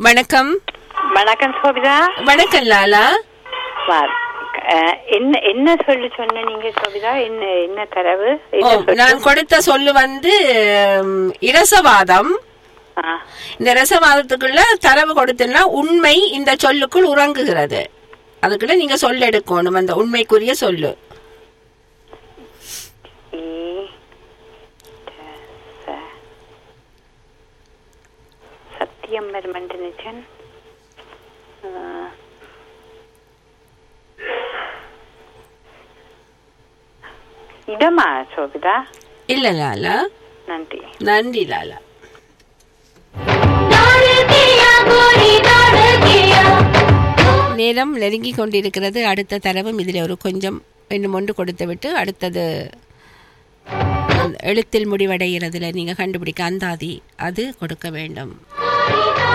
வணக்கம் வணக்கம் சோபிதா வணக்கம் லாலா வார். அஹ், என்ன என்ன சொல்லு சொன்ன நீங்க சோபிதா என்ன என்ன தரவு ஓ, என்ன சொல்லு? நான் கொடுத்த சொல்லு வந்து ம், இரசவாதம் ஆ, இந்த ரசவாதத்துக்குள்ள தரவு கொடுத்தேன்னா உண்மை இந்த சொல்லுக்குள் உறங்குகிறது அதுக்குள்ள நீங்க சொல்ல எடுக்கணும் அந்த உண்மைக்குரிய சொல்லு ஈ, ட, ச. சத்தியம் மருமண்டனிச்சன் இடமா சோபிதா இல்ல லாலா நன்றி நன்றி லாலா நேரம் நெருங்கி கொண்டிருக்கிறது அடுத்த தரவும் இதில் ஒரு கொஞ்சம் ரெண்டு மொண்டு கொடுத்து விட்டு அடுத்தது அந்த எழுத்தில் முடிவடைகிறதுல நீங்க கண்டுபிடிக்க அந்தாதி அது கொடுக்க வேண்டும்